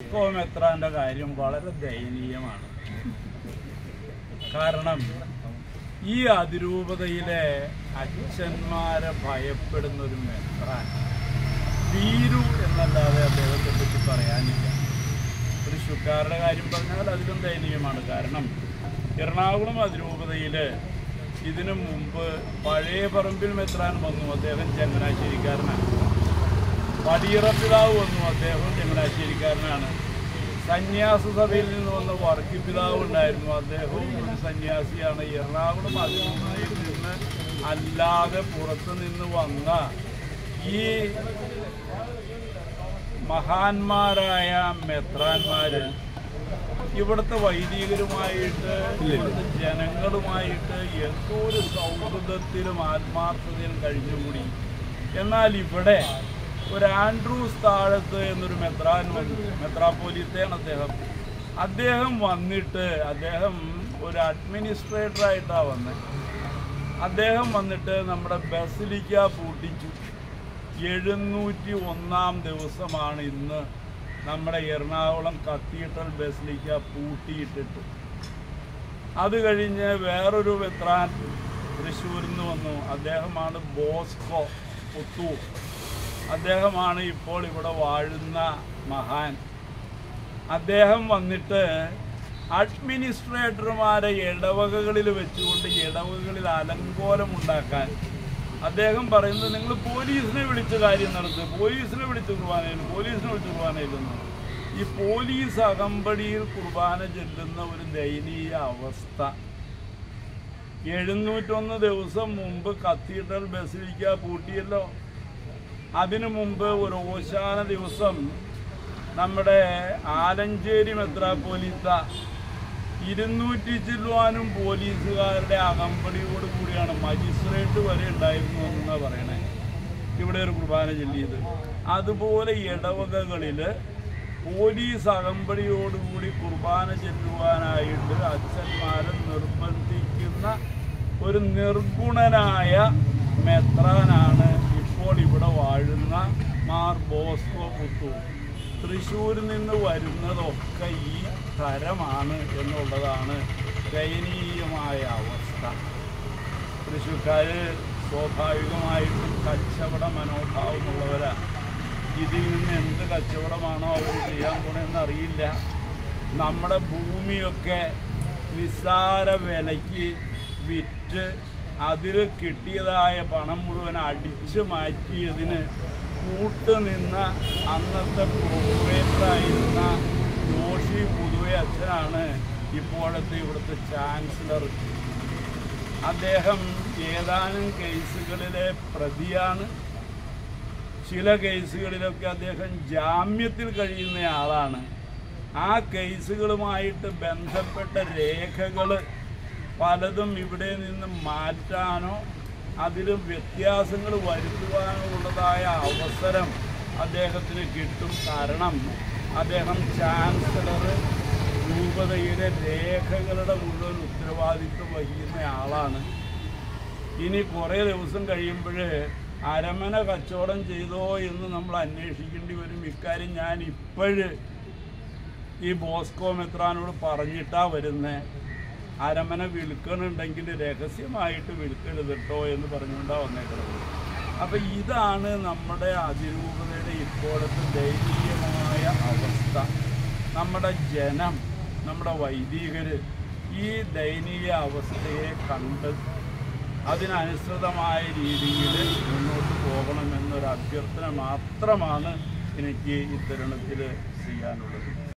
Bosco മെത്രാന്റെ കാര്യം വളരെ ദയനീയമാണ് കാരണം ഈ അതിരൂപതയിലെ അച്ഛന്മാരെ ഭയപ്പെടുന്ന ഒരു മെത്രാൻ വീരു എന്നല്ലാതെ അദ്ദേഹത്തെ പറ്റി പറയാനില്ല തൃശ്ശൂക്കാരുടെ കാര്യം പറഞ്ഞാൽ അതിലും ദയനീയമാണ് കാരണം എറണാകുളം അതിരൂപതയിൽ ഇതിനു മുമ്പ് പഴയ പറമ്പിൽ മെത്രാൻ വന്നു അദ്ദേഹം ചങ്ങനാശ്ശേരിക്കാരനാണ് പടിയറ പിതാവ് വന്നു അദ്ദേഹം ചങ്ങനാശ്ശേരിക്കാരനാണ് സന്യാസ സഭയിൽ നിന്ന് വന്ന വർക്കി പിതാവ് ഉണ്ടായിരുന്നു അദ്ദേഹവും ഒരു സന്യാസിയാണ് എറണാകുളം അതിരൂപതയിൽ നിന്ന് അല്ലാതെ പുറത്തു നിന്ന് വന്ന ഈ മഹാന്മാരായ മെത്രാന്മാര് ഇവിടുത്തെ വൈദികരുമായിട്ട് ഇവിടുത്തെ ജനങ്ങളുമായിട്ട് എന്തോ ഒരു സൗഹൃദത്തിലും ആത്മാർത്ഥതയിലും കഴിഞ്ഞുകൂടി എന്നാൽ ഇവിടെ ഒരു ആൻഡ്രൂസ് താഴത്ത് എന്നൊരു മെത്രാൻ വന്നു മെത്രാപ്പോലിത്തയാണ് അദ്ദേഹം അദ്ദേഹം വന്നിട്ട് അദ്ദേഹം ഒരു അഡ്മിനിസ്ട്രേറ്റർ ആയിട്ടാണ് വന്നത് അദ്ദേഹം വന്നിട്ട് നമ്മുടെ ബസിലിക്ക പൂട്ടിച്ചു എഴുന്നൂറ്റി ഒന്നാം ദിവസമാണ് ഇന്ന് നമ്മുടെ എറണാകുളം കത്തീഡ്രൽ ബസിലിക്ക പൂട്ടിയിട്ടിട്ട് അത് കഴിഞ്ഞ് വേറൊരു വെത്രാൻ തൃശ്ശൂരിൽ നിന്ന് വന്നു അദ്ദേഹമാണ് ബോസ്കോ പുത്തൂർ അദ്ദേഹമാണ് ഇപ്പോൾ ഇവിടെ വാഴുന്ന മഹാൻ അദ്ദേഹം വന്നിട്ട് അഡ്മിനിസ്ട്രേറ്റർമാരെ ഇടവകകളിൽ വെച്ചുകൊണ്ട് ഇടവകകളിൽ അലങ്കോലം ഉണ്ടാക്കാൻ അദ്ദേഹം പറയുന്നത് നിങ്ങൾ പോലീസിനെ വിളിച്ച് കാര്യം നടത്തുക പോലീസിനെ വിളിച്ച് കുർബാനയിൽ പോലീസിനെ വിളിച്ച് കുർബാനയില്ലെന്ന് ഈ പോലീസ് അകമ്പടിയിൽ കുർബാന ചെല്ലുന്ന ഒരു ദയനീയ അവസ്ഥ എഴുന്നൂറ്റൊന്ന് ദിവസം മുമ്പ് കത്തീഡ്രൽ ബസിലിക്ക പൂട്ടിയല്ലോ അതിനു മുമ്പ് ഒരു ഓശാന ദിവസം നമ്മുടെ ആലഞ്ചേരി മെത്രാപ്പോലീത്ത ഇരുന്നൂറ്റി ചില്ലുവാനും പോലീസുകാരുടെ അകമ്പടിയോട് കൂടിയാണ് മജിസ്ട്രേറ്റ് വരെ ഉണ്ടായിരുന്നു എന്നാണ് പറയണേ ഇവിടെ ഒരു കുർബാന ചൊല്ലിയത് അതുപോലെ ഇടവകകളിൽ പോലീസ് അകമ്പടിയോടുകൂടി കുർബാന ചെല്ലുവാനായിട്ട് അച്ഛന്മാരെ നിർബന്ധിക്കുന്ന ഒരു നിർഗുണനായ മെത്രാനാണ് ഇപ്പോൾ ഇവിടെ വാഴുന്ന മാർ ബോസ്കോ പുത്തൂർ തൃശ്ശൂരിൽ നിന്ന് വരുന്നതൊക്കെ ഈ തരമാണ് എന്നുള്ളതാണ് ദയനീയമായ അവസ്ഥ തൃശ്ശൂർക്കാർ സ്വാഭാവികമായിട്ടും കച്ചവട മനോഭാവമുള്ളവരാ ഇതിൽ നിന്ന് എന്ത് കച്ചവടമാണോ അവർ ചെയ്യാൻ പോണെന്ന് അറിയില്ല നമ്മുടെ ഭൂമിയൊക്കെ നിസ്സാര വിലയ്ക്ക് വിറ്റ് അതിൽ കിട്ടിയതായ പണം മുഴുവൻ അടിച്ചു മാറ്റിയതിന് കൂട്ടുനിന്ന അന്നത്തെ പ്രൊപ്പറേറ്ററായിരുന്ന ജോഷി പുതുവെ അച്ഛനാണ് ഇപ്പോഴത്തെ ഇവിടുത്തെ ചാൻസലർ അദ്ദേഹം ഏതാനും കേസുകളിലെ പ്രതിയാണ് ചില കേസുകളിലൊക്കെ അദ്ദേഹം ജാമ്യത്തിൽ കഴിയുന്ന ആളാണ് ആ കേസുകളുമായിട്ട് ബന്ധപ്പെട്ട രേഖകൾ പലതും ഇവിടെ നിന്ന് മാറ്റാനോ അതിൽ വ്യത്യാസങ്ങൾ വരുത്തുവാനോ ഉള്ളതായ അവസരം അദ്ദേഹത്തിന് കിട്ടും കാരണം അദ്ദേഹം ചാൻസലർ രൂപതയുടെ രേഖകളുടെ മുഴുവൻ ഉത്തരവാദിത്വം വഹിക്കുന്ന ആളാണ് ഇനി കുറേ ദിവസം കഴിയുമ്പോൾ അരമന കച്ചവടം ചെയ്തോ എന്ന് നമ്മൾ അന്വേഷിക്കേണ്ടി വരും ഇക്കാര്യം ഞാൻ ഇപ്പോഴ് ഈ ബോസ്കോ മെത്രാനോട് പറഞ്ഞിട്ടാ വരുന്നത് അരമന വിൽക്കണുണ്ടെങ്കിൽ രഹസ്യമായിട്ട് വിൽക്കരുത് കേട്ടോ എന്ന് പറഞ്ഞുകൊണ്ടാണ് വന്നേക്കുന്നത് അപ്പം ഇതാണ് നമ്മുടെ അതിരൂപതയുടെ ഇപ്പോഴത്തെ ദയനീയമായ അവസ്ഥ നമ്മുടെ ജനം നമ്മുടെ വൈദികർ ഈ ദയനീയ അവസ്ഥയെ കണ്ട് അതിനനുസൃതമായ രീതിയിൽ മുന്നോട്ട് പോകണമെന്നൊരു അഭ്യർത്ഥന മാത്രമാണ് എനിക്ക് ഇത്തരുണത്തിൽ ചെയ്യാനുള്ളത്